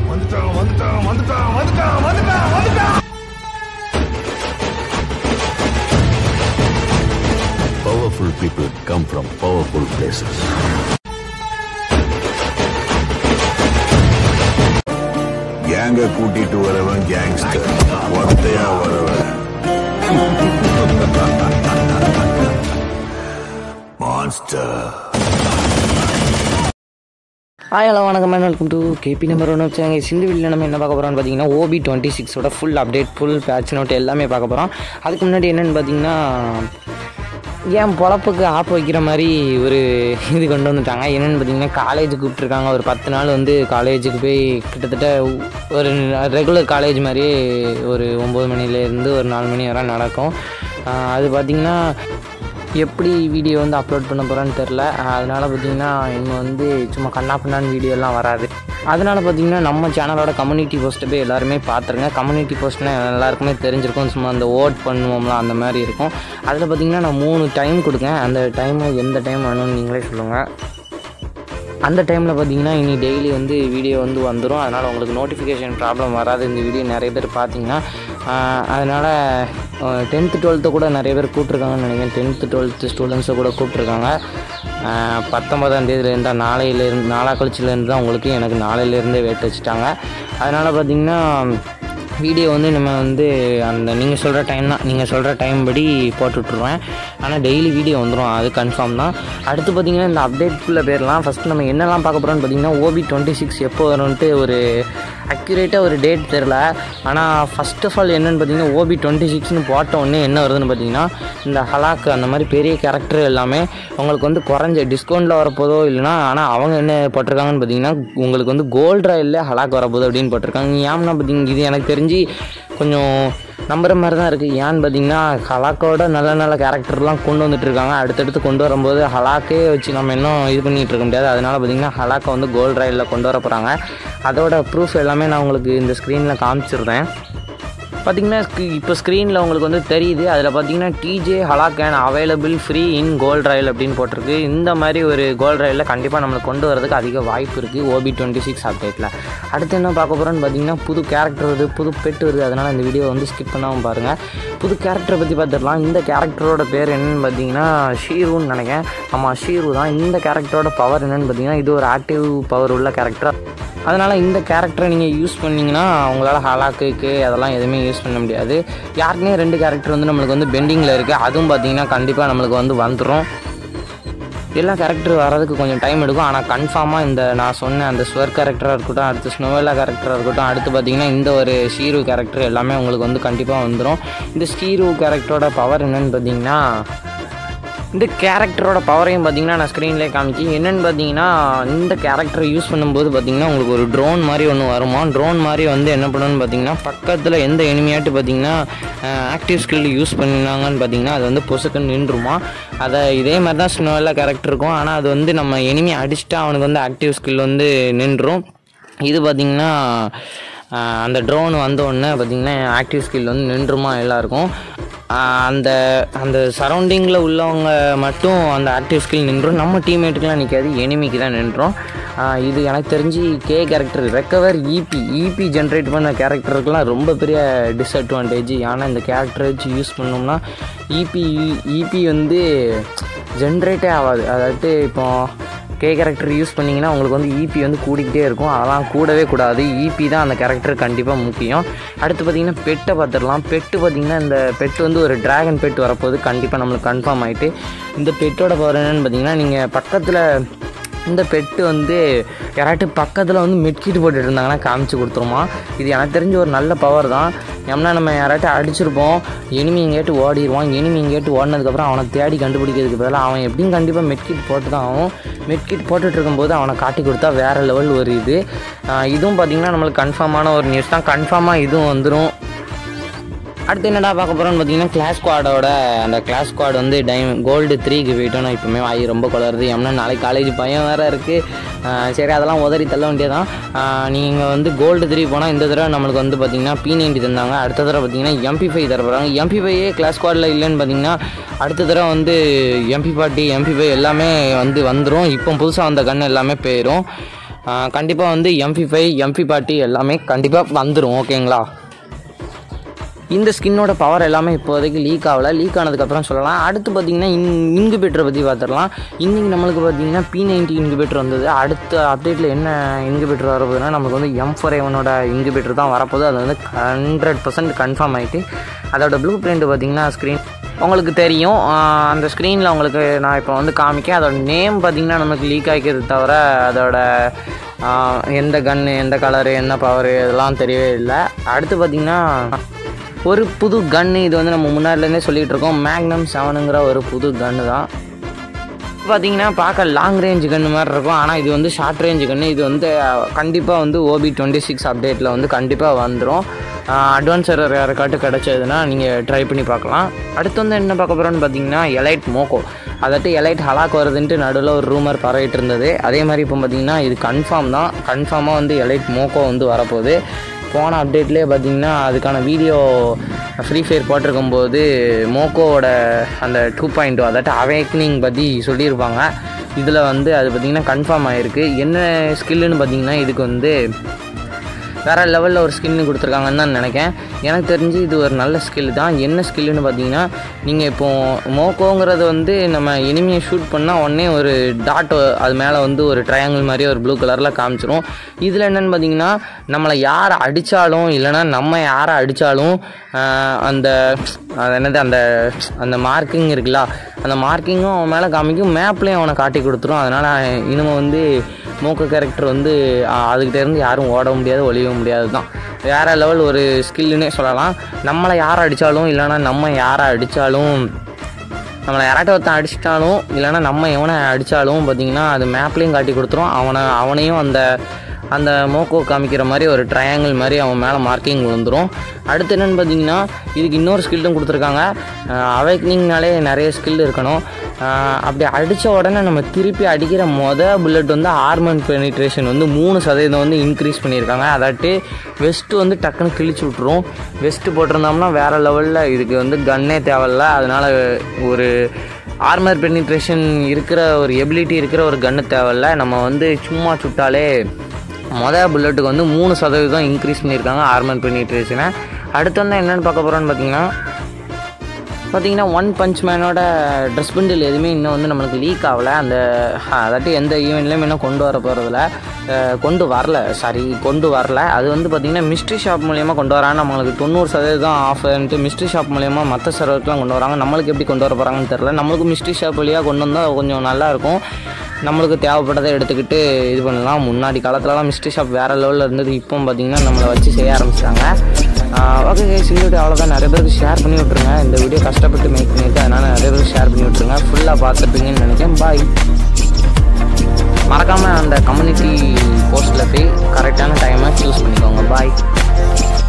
வந்துட்டான் வந்துட்டான் வந்துட்டான் வந்துட்டான் வந்துட்டான் வந்துட்டான் Powerful people come from powerful places. கேங்க கூட்டிட்டு வரவன் கேங்ஸ்டர் ஒத்தையா வரவன் மான்ஸ்டர் ஹாய் ஹலோ வணக்கம் ma'am welcome to KB number ஒன்று வச்சாங்க சிந்து வீட்டில் நம்ம என்ன பார்க்க போகிறோம்னு பார்த்தீங்கன்னா ஓபி டுவெண்ட்டி சிக்ஸோட full update full patch note எல்லாமே பார்க்க போகிறோம் அதுக்கு முன்னாடி என்னென்னு பார்த்தீங்கன்னா என் பொழப்புக்கு ஆப் வைக்கிற மாதிரி ஒரு இது கொண்டு வந்துட்டாங்க என்னென்னு பார்த்தீங்கன்னா காலேஜ் கூப்பிட்ருக்காங்க ஒரு பத்து நாள் வந்து காலேஜுக்கு போய் கிட்டத்தட்ட ஒரு ரெகுலர் காலேஜ் மாதிரியே ஒரு ஒம்பது மணிலேருந்து ஒரு நாலு மணி வரை நடக்கும் ஆஹ் அது பார்த்திங்கன்னா எப்படி வீடியோ வந்து அப்லோட் பண்ண போகிறேன்னு தெரில அதனால் பார்த்தீங்கன்னா இன்னும் வந்து சும்மா கண்ணா பின்னான்னு வீடியோலாம் வராது அதனால் பார்த்தீங்கன்னா நம்ம சேனலோட கம்யூனிட்டி போஸ்ட்டை போய் எல்லாருமே பார்த்துருங்க கம்யூனிட்டி போஸ்ட்னா எல்லாருக்குமே தெரிஞ்சிருக்கும் சும்மா அந்த ஓட் பண்ணுவோம்ல அந்த மாதிரி இருக்கும் அதில் பார்த்தீங்கன்னா நான் மூணு டைம் கொடுக்கேன் அந்த டைம் எந்த டைம் வேணும்னு நீங்களே சொல்லுங்கள் அந்த டைமில் பார்த்தீங்கன்னா இனி டெய்லி வந்து வீடியோ வந்து வந்துடும் அதனால் உங்களுக்கு நோட்டிஃபிகேஷன் ப்ராப்ளம் வராது இந்த வீடியோ நிறைய பேர் பார்த்தீங்கன்னா அதனால் டென்த்து டுவெல்த்து கூட நிறைய பேர் கூப்பிட்ருக்காங்கன்னு நினைக்கிறேன் டென்த்து டுவெல்த்து ஸ்டூடெண்ட்ஸை கூட கூப்பிட்ருக்காங்க பத்தொன்பதாம் தேதியிலேருந்து நாளையிலேருந்து நாளா கழிச்சிலேருந்து தான் உங்களுக்கு எனக்கு நாளையிலேருந்தே வேட்டு வச்சுட்டாங்க அதனால் பார்த்தீங்கன்னா வீடியோ வந்து நம்ம வந்து அந்த நீங்கள் சொல்கிற டைம் தான் நீங்கள் சொல்கிற டைம் படி போட்டு விட்ருவேன் ஆனால் டெய்லி வீடியோ வந்துடும் அது கன்ஃபார்ம் தான் அடுத்து பார்த்தீங்கன்னா இந்த அப்டேட்குள்ளே போயிடலாம் ஃபஸ்ட்டு நம்ம என்னெல்லாம் பார்க்க போகிறோம்னு பார்த்தீங்கன்னா ஓபி டுவெண்ட்டி சிக்ஸ் எப்போ வரும்ன்ட்டு ஒரு அக்யூரேட்டாக ஒரு டேட் தெரில ஆனால் ஃபஸ்ட் ஆஃப் ஆல் என்னென்னு பார்த்தீங்கன்னா ஓபி டுவெண்ட்டி சிக்ஸ்னு போட்ட உடனே என்ன வருதுன்னு பார்த்தீங்கன்னா இந்த ஹலாக் அந்த மாதிரி பெரிய கேரக்டர் எல்லாமே உங்களுக்கு வந்து குறைஞ்ச டிஸ்கவுண்ட்டில் வரப்போதோ இல்லைனா ஆனால் அவங்க என்ன போட்டிருக்காங்கன்னு பார்த்தீங்கன்னா உங்களுக்கு வந்து கோல்ட் ராயில் ஹலாக் வரப்போகுது அப்படின்னு போட்டிருக்காங்க ஏன்னா பார்த்தீங்க இது எனக்கு தெரிஞ்சு கொஞ்சம் நம்புற மாதிரி தான் இருக்குது ஏன்னு பார்த்தீங்கன்னா ஹலாக்கோட நல்ல நல்ல கேரக்டர்லாம் கொண்டு வந்துட்டு இருக்காங்க அடுத்தடுத்து கொண்டு வரும்போது ஹலாக்கே வச்சு நம்ம இன்னும் இது பண்ணிகிட்டு இருக்க முடியாது அதனால் பார்த்தீங்கன்னா ஹலாக்கை வந்து கோல்ட் ராயில் கொண்டு வர போகிறாங்க அதோட ப்ரூஃப் எல்லாமே நான் உங்களுக்கு இந்த ஸ்க்ரீனில் காமிச்சிருந்தேன் பார்த்தீங்கன்னா இப்போ ஸ்க்ரீனில் உங்களுக்கு வந்து தெரியுது அதில் பார்த்தீங்கன்னா DJ Alok and available free in gold royale அப்படின்னு போட்டிருக்கு இந்த மாதிரி ஒரு கோல்ட் ரயிலில் கண்டிப்பாக நம்மளுக்கு கொண்டு வரதுக்கு அதிக வாய்ப்பு இருக்குது ஓபி டுவெண்ட்டி சிக்ஸ் அப்டேட்டில் அடுத்து என்ன பார்க்க போகிறோன்னு பார்த்தீங்கன்னா புது கேரக்டர் வருது புது பெட் வருது அதனால் இந்த வீடியோ வந்து ஸ்கிப் பண்ணாமல் பாருங்கள் புது கேரக்டரை பற்றி பார்த்துடலாம் இந்த கேரக்டரோட பேர் என்னன்னு பார்த்தீங்கன்னா ஷீருன்னு நினைக்கிறேன் ஆமாம் ஷீரு தான் இந்த கேரக்டரோட பவர் என்னன்னு பார்த்தீங்கன்னா இது ஒரு ஆக்டிவ் பவர் உள்ள கேரக்டர் அதனால் இந்த கேரக்டரை நீங்கள் யூஸ் பண்ணிங்கன்னா உங்களால் ஹலாக்குக்கு அதெல்லாம் எதுவுமே யூஸ் பண்ண முடியாது யாருக்குமே ரெண்டு கேரக்டர் வந்து நம்மளுக்கு வந்து பெண்டிங்கில் இருக்குது அதுவும் பார்த்தீங்கன்னா கண்டிப்பாக நம்மளுக்கு வந்து வந்துடும் எல்லா கேரக்டர் வர்றதுக்கு கொஞ்சம் டைம் எடுக்கும் ஆனால் கன்ஃபார்மாக இந்த நான் சொன்ன அந்த ஸ்வர் கேரக்டராக இருக்கட்டும் அடுத்து ஸ்னோவெல்லா கேரக்டராக இருக்கட்டும் அடுத்து பார்த்தீங்கன்னா இந்த ஒரு ஷீரு கேரக்டர் எல்லாமே உங்களுக்கு வந்து கண்டிப்பாக வந்துடும் இந்த ஷீரு கேரக்டரோட பவர் என்னன்னு பார்த்தீங்கன்னா இந்த கேரக்டரோட பவரையும் பார்த்தீங்கன்னா நான் ஸ்க்ரீன்லேயே காமிச்சு என்னென்னு பார்த்தீங்கன்னா இந்த கேரக்டரை யூஸ் பண்ணும்போது பார்த்தீங்கன்னா உங்களுக்கு ஒரு ட்ரோன் மாதிரி ஒன்று வருமா ட்ரோன் மாதிரி வந்து என்ன பண்ணணும்னு பார்த்தீங்கன்னா பக்கத்தில் எந்த எனிமையாட்டு பார்த்தீங்கன்னா ஆக்டிவ் ஸ்கில் யூஸ் பண்ணினாங்கன்னு பார்த்தீங்கன்னா அது வந்து பொசுக்குன்னு நின்றுமா அதை இதே மாதிரி தான் ஸ்னோவெல்லாம் கேரக்டர் இருக்கும் ஆனால் அது வந்து நம்ம எனிமி அடிச்சுட்டா அவனுக்கு வந்து ஆக்டிவ் ஸ்கில் வந்து நின்றும் இது பார்த்தீங்கன்னா ஆஹ் அந்த ட்ரோன் வந்த உடனே பார்த்தீங்கன்னா ஆக்டிவ் ஸ்கில் வந்து நின்றுமா எல்லாருக்கும் ஆஹ் அந்த அந்த சரௌண்டிங்கில் உள்ளவங்க மட்டும் அந்த ஆக்டிவ் ஸ்கில் நின்றும் நம்ம டீம்மேட்டுக்கெலாம் நிற்காது எனிமிக்கு தான் நின்றும் ஆஹ் இது எனக்கு தெரிஞ்சு K character recover EP EP generate பண்ண கேரக்டருக்குலாம் ரொம்ப பெரிய டிஸ்அட்வான்டேஜ் ஏன்னா இந்த கேரக்டர் வச்சு யூஸ் பண்ணோம்னா இபி இபி வந்து ஜென்ரேட்டே ஆகாது அதாவது இப்போ கே கேரக்டர் யூஸ் பண்ணிங்கன்னா உங்களுக்கு வந்து இபி வந்து கூடிக்கிட்டே இருக்கும் அதெல்லாம் கூடவே கூடாது இபி தான் அந்த கேரக்டர் கண்டிப்பாக முக்கியம் அடுத்து பார்த்தீங்கன்னா பெட்டை பார்த்துடலாம் பெட்டு பார்த்தீங்கன்னா இந்த பெட்டு வந்து ஒரு டிராகன் பெட் வரப்போகுது கண்டிப்பாக நம்மளுக்கு கன்ஃபார்ம் ஆகிட்டு இந்த பெட்டோட பவர் என்னென்னு பார்த்தீங்கன்னா நீங்கள் பக்கத்தில் இந்த பெட்டு வந்து யாராட்டு பக்கத்தில் வந்து மெட்கிட்டு போட்டுட்டு இருந்தாங்கன்னா காமிச்சு கொடுத்துருமா இது எனக்கு தெரிஞ்ச ஒரு நல்ல பவர் தான் ஏன்னா நம்ம யாராட்டும் அடிச்சிருப்போம் எனிமி எங்கேட்டு ஓடிடுவான் எனிமி எங்கேட்டு ஓடினதுக்கப்புறம் அவனை தேடி கண்டுபிடிக்கிறதுக்கு பதிலாக அவன் எப்படியும் கண்டிப்பாக மெட்கிட் போட்டு தான் ஆகும் மெட்கிட் போட்டுட்டு இருக்கும்போது அவனை காட்டி கொடுத்தா வேறு லெவல் ஒரு இது ஆஹ் இதுவும் பார்த்திங்கன்னா நம்மளுக்கு கன்ஃபார்மான ஒரு நியூஸ் தான் கன்ஃபார்மாக இதுவும் வந்துடும் அடுத்து என்னடா பார்க்க போகிறோம்னு பார்த்தீங்கன்னா கிளாஸ் ஸ்குவாடோட அந்த கிளாஸ் ஸ்குவாட் வந்து டைம் கோல்டு த்ரீக்கு போயிட்டோம் நான் இப்போமே வாய் ரொம்ப குளருது ஏன்னா நாளைக்கு காலேஜ் பையன் வேறு இருக்குது சரி அதெல்லாம் உதறி தள்ள வேண்டியதான் நீங்கள் வந்து கோல்டு த்ரீ போனால் இந்த தடவை நம்மளுக்கு வந்து பார்த்தீங்கன்னா பி நைன்டி தந்தாங்க அடுத்த தடவை பார்த்தீங்கன்னா எம்பி ஃபைவ் தர போகிறாங்க எம்பி ஃபைவே கிளாஸ் ஸ்குவாடில் இல்லைன்னு பார்த்தீங்கன்னா அடுத்த தடவை வந்து எம்பி பார்ட்டி எம்பி ஃபைவ் எல்லாமே வந்து வந்துடும் இப்போ புதுசாக வந்த கன் எல்லாமே போயிடும் கண்டிப்பாக வந்து எம்பி ஃபைவ் எம்பி பார்ட்டி எல்லாமே கண்டிப்பாக வந்துடும் ஓகேங்களா இந்த ஸ்கின்னோட பவர் எல்லாமே இப்போதைக்கு லீக் ஆகலை லீக் ஆனதுக்கப்புறம் சொல்லலாம் அடுத்து பார்த்தீங்கன்னா இன் இன்குபேட்டரை பற்றி பார்த்துடலாம் இன்றைக்கி நம்மளுக்கு பார்த்தீங்கன்னா பி நைன்டி இன்குபேட்டர் வந்தது அடுத்த அப்டேட்டில் என்ன இன்குபேட்டர் வரப்போகுதுன்னா நமக்கு வந்து எம் ஃபோர் ஏவனோட இன்குபேட்டர் தான் வரப்போகுது அது வந்து ஹண்ட்ரட் பர்சன்ட் கன்ஃபார்ம் ஆகிட்டு அதோட ப்ளூ பிரிண்ட் பார்த்தீங்கன்னா ஸ்க்ரீன் உங்களுக்கு தெரியும் ஆஹ் அந்த ஸ்க்ரீனில் உங்களுக்கு நான் இப்போ வந்து காமிக்கேன் அதோட நேம் பார்த்தீங்கன்னா நமக்கு லீக் ஆகிக்கிறது தவிர அதோட ஆஹ் எந்த கன்று எந்த கலரு என்ன பவரு இதெல்லாம் தெரியவே இல்லை அடுத்து பார்த்தீங்கன்னா ஒரு புது கன்று இது வந்து நம்ம முன்னாடிலேருந்தே சொல்லிகிட்டு இருக்கோம் மேக்னம் செவனுங்கிற ஒரு புது கன்று தான் பார்த்தீங்கன்னா பார்க்க லாங் ரேஞ்ச் கன்று மாதிரி இருக்கும் ஆனால் இது வந்து ஷார்ட் ரேஞ்ச் கன்று இது வந்து கண்டிப்பாக வந்து ஓபி டுவெண்ட்டி சிக்ஸ் அப்டேட்டில் வந்து கண்டிப்பாக வந்துடும் அட்வான்ஸர் யாருக்காட்டும் கிடச்சதுன்னா நீங்கள் ட்ரை பண்ணி பார்க்கலாம் அடுத்து வந்து என்ன பார்க்க போகிறோன்னு பார்த்தீங்கன்னா எலைட் மோக்கோ அதாட்டு எலைட் ஹலாக் வருதுன்ட்டு நடுவில் ஒரு ரூமர் பரவிட்டு இருந்தது அதே மாதிரி இப்போ பார்த்தீங்கன்னா இது கன்ஃபார்ம் தான் கன்ஃபார்மாக வந்து எலைட் மோக்கோ வந்து வரப்போகுது போன அப்டேட்லேயே பார்த்தீங்கன்னா அதுக்கான வீடியோ ஃப்ரீ ஃபயர் போட்டிருக்கும் போது மோக்கோவோட அந்த டூ பாயிண்ட் அதாட்டு அவேக்னிங் பற்றி சொல்லியிருப்பாங்க இதில் வந்து அது பார்த்திங்கன்னா கன்ஃபார்ம் ஆகிருக்கு என்ன ஸ்கில்லுன்னு பார்த்தீங்கன்னா இதுக்கு வந்து வேறு லெவலில் ஒரு ஸ்கின்னு கொடுத்துருக்காங்கன்னு தான் நினைக்கிறேன் எனக்கு தெரிஞ்சு இது ஒரு நல்ல ஸ்கில் தான் என்ன ஸ்கில்லுன்னு பார்த்தீங்கன்னா நீங்கள் இப்போது மோக்கோங்கிறது வந்து நம்ம இனிமையை ஷூட் பண்ணால் உடனே ஒரு டாட் அது மேலே வந்து ஒரு ட்ரையாங்கிள் மாதிரி ஒரு ப்ளூ கலரில் காமிச்சிரும் இதில் என்னென்னு பார்த்தீங்கன்னா நம்மளை யாரை அடித்தாலும் இல்லைன்னா நம்ம யாரை அடித்தாலும் அந்த அது என்னது அந்த அந்த மார்க்கிங் இருக்குல்ல அந்த மார்க்கிங்கும் அவன் மேலே காமிக்கும் மேப்லேயும் அவனை காட்டி கொடுத்துரும் அதனால் இனிமே வந்து மூக்க கேரக்டர் வந்து ஆஹ், அதுகிட்ட இருந்து யாரும் ஓட முடியாது ஒளிய முடியாது தான் வேறு லெவல் ஒரு ஸ்கில்லுன்னே சொல்லலாம் நம்மளை யாரை அடித்தாலும் இல்லைன்னா நம்ம யாரை அடித்தாலும் நம்மளை யாராட்ட ஒருத்தன் அடிச்சிட்டாலும் இல்லைன்னா நம்ம எவனை அடித்தாலும் பார்த்தீங்கன்னா அது மேப்லேயும் காட்டி கொடுத்துரும் அவனை அவனையும் அந்த அந்த மோக்கோ காமிக்கிற மாதிரி ஒரு ட்ரையாங்கிள் மாதிரி அவன் மேலே மார்க்கிங் விழுந்துரும் அடுத்து என்னென்னு பார்த்தீங்கன்னா இதுக்கு இன்னொரு ஸ்கில்லும் கொடுத்துருக்காங்க அவைக்னிங்னாலே நிறைய ஸ்கில் இருக்கணும் ஆஹ் அப்படி அடித்த உடனே நம்ம திருப்பி அடிக்கிற மொதல் புல்லட் வந்து ஆர்மன் பெனிட்ரேஷன் வந்து மூணு சதவீதம் வந்து இன்க்ரீஸ் பண்ணியிருக்காங்க அதாட்டு வெஸ்ட்டு வந்து டக்குன்னு கிழிச்சு விட்ரும் வெஸ்ட்டு போட்டிருந்தோம்னா வேறு லெவலில் இதுக்கு வந்து கன்னே தேவையில்ல அதனால் ஒரு ஆர்மர் பெனிட்ரேஷன் இருக்கிற ஒரு எபிலிட்டி இருக்கிற ஒரு கன்று தேவையில்ல நம்ம வந்து சும்மா சுட்டாலே மொதல் புல்லட்டுக்கு வந்து மூணு சதவீதம் இன்க்ரீஸ் பண்ணியிருக்காங்க ஆர்மர் பெனிட்ரேஷனை அடுத்து வந்து என்னென்னு பார்க்க போகிறோன்னு பார்த்தீங்கன்னா பார்த்தீங்கன்னா ஒன் பஞ்ச் மேனோட ட்ரெஸ் பண்டில் எதுவுமே இன்னும் வந்து நம்மளுக்கு லீக் ஆகலை அந்த அதாட்டி எந்த ஈவெண்ட்லேயும் இன்னும் கொண்டு வர போகிறதில்ல கொண்டு வரல சாரி கொண்டு வரல அது வந்து பார்த்திங்கன்னா மிஸ்ட்ரி ஷாப் மூலியமாக கொண்டு வராங்க நம்மளுக்கு தொண்ணூறு சதவீதம் ஆஃபர்ன்ட்டு மிஸ்ட்ரி ஷாப் மூலியமாக மற்ற சர்வருக்குலாம் கொண்டு வராங்க நம்மளுக்கு எப்படி கொண்டு வர போகிறாங்கன்னு தெரில நம்மளுக்கு மிஸ்ட்ரி ஷாப் வழியாக கொண்டு வந்தால் கொஞ்சம் நல்லாயிருக்கும் நம்மளுக்கு தேவைப்பட்டதை எடுத்துக்கிட்டு இது பண்ணலாம் முன்னாடி காலத்துலலாம் மிஸ்ட்ரி ஷாப் வேறு லெவலில் இருந்தது இப்போ பார்த்தீங்கன்னா நம்மளை வச்சு செய்ய ஆரம்பிச்சிட்டாங்க ஓகே கைஸ் இந்த வீடியோ அவ்வளோதான் நிறைய பேருக்கு ஷேர் பண்ணி விட்ருங்க இந்த வீடியோ கஷ்டப்பட்டு மேக் பண்ணிட்டு அதனால் நிறைய பேருக்கு ஷேர் பண்ணி விட்ருங்க ஃபுல்லாக பார்த்துருப்பீங்கன்னு நினைக்கிறேன் பாய் மறக்காமல் அந்த கம்யூனிட்டி போஸ்ட்டில் போய் கரெக்டான டைமை சூஸ் பண்ணிக்கோங்க பாய்